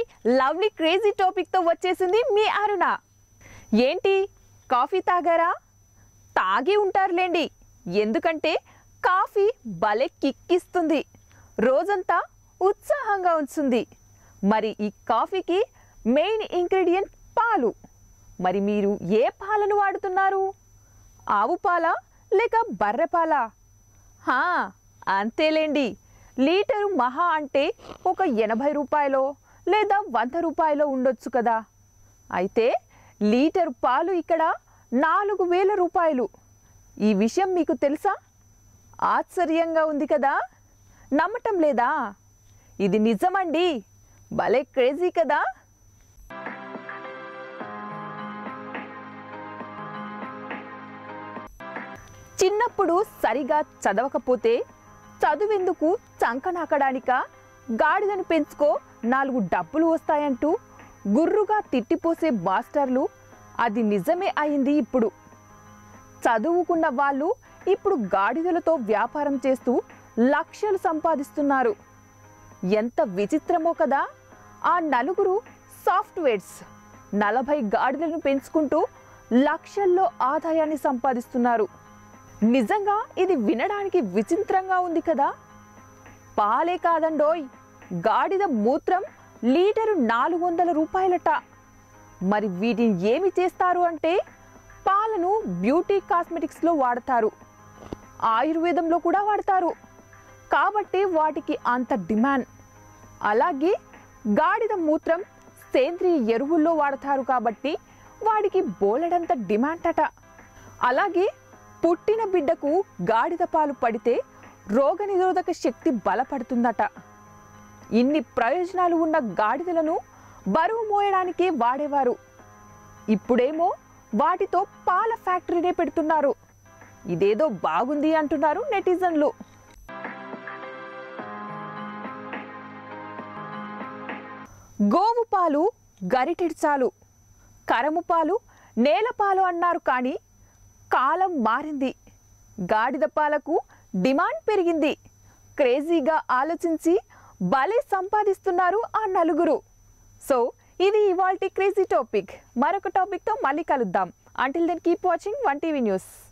lovely crazy టాపిక్తో వచ్చేసింది మీ అరుణ ఏంటి కాఫీ తాగారా తాగి ఉంటారులేండి ఎందుకంటే కాఫీ భలే కిక్కిస్తుంది రోజంతా ఉత్సాహంగా ఉంచుతుంది మరి ఈ కాఫీకి మెయిన్ ఇంగ్రీడియంట్ పాలు మరి మీరు ఏ పాలను వాడుతున్నారు ఆవు పాలా లేక బర్రె పాలా హా, అంతేలేండి లీటరు మహా అంటే ఒక ఎనభై రూపాయలో లేదా వంద రూపాయలో ఉండొచ్చు కదా అయితే లీటరు పాలు ఇక్కడ నాలుగు వేల రూపాయలు ఈ విషయం మీకు తెలుసా ఆశ్చర్యంగా ఉంది కదా నమ్మటం లేదా ఇది నిజమండి భలే క్రేజీ కదా చిన్నప్పుడు సరిగా చదవకపోతే చదువెందుకు చంకనాకడానిక గాడిదను పెంచుకో నాలుగు డబ్బులు వస్తాయంటూ గుర్రుగా తిట్టిపోసే మాస్టర్లు అది నిజమే అయింది ఇప్పుడు చదువుకున్న వాళ్ళు ఇప్పుడు గాడిదలతో వ్యాపారం చేస్తూ లక్షలు సంపాదిస్తున్నారు ఎంత విచిత్రమో కదా ఆ నలుగురు సాఫ్ట్వేర్స్ నలభై గాడిదలను పెంచుకుంటూ లక్షల్లో ఆదాయాన్ని సంపాదిస్తున్నారు నిజంగా ఇది వినడానికి విచిత్రంగా ఉంది కదా పాలే కాదండోయ్ గాడిద మూత్రం లీటరు నాలుగు వందల రూపాయలట మరి వీటిని ఏమి చేస్తారు అంటే పాలను బ్యూటీ కాస్మెటిక్స్లో వాడతారు ఆయుర్వేదంలో కూడా వాడతారు కాబట్టి వాటికి అంత డిమాండ్ అలాగే గాడిద మూత్రం సేంద్రియ ఎరువుల్లో వాడతారు కాబట్టి వాడికి బోలెడంత డిమాండ్ అట అలాగే పుట్టిన బిడ్డకు గాడిద పాలు పడితే రోగనిరోధక శక్తి బలపడుతుందట ఇన్ని ప్రయోజనాలు ఉన్న గాడిదలను బరువు మోయడానికే వాడేవారు ఇప్పుడేమో వాటితో పాల ఫ్యాక్టరీనే పెడుతున్నారు ఇదేదో బాగుంది అంటున్నారు నెటిజన్లు గోవు పాలు గరిటెడు చాలు కరము పాలు నేల పాలు అన్నారు కానీ కాలం మారింది గాడిద పాలకు డిమాండ్ పెరిగింది క్రేజీగా ఆలోచించి భలే సంపాదిస్తున్నారు ఆ నలుగురు సో ఇది ఇవాల్టి క్రేజీ టాపిక్ మరొక టాపిక్తో మళ్ళీ కలుద్దాం until then keep watching one TV news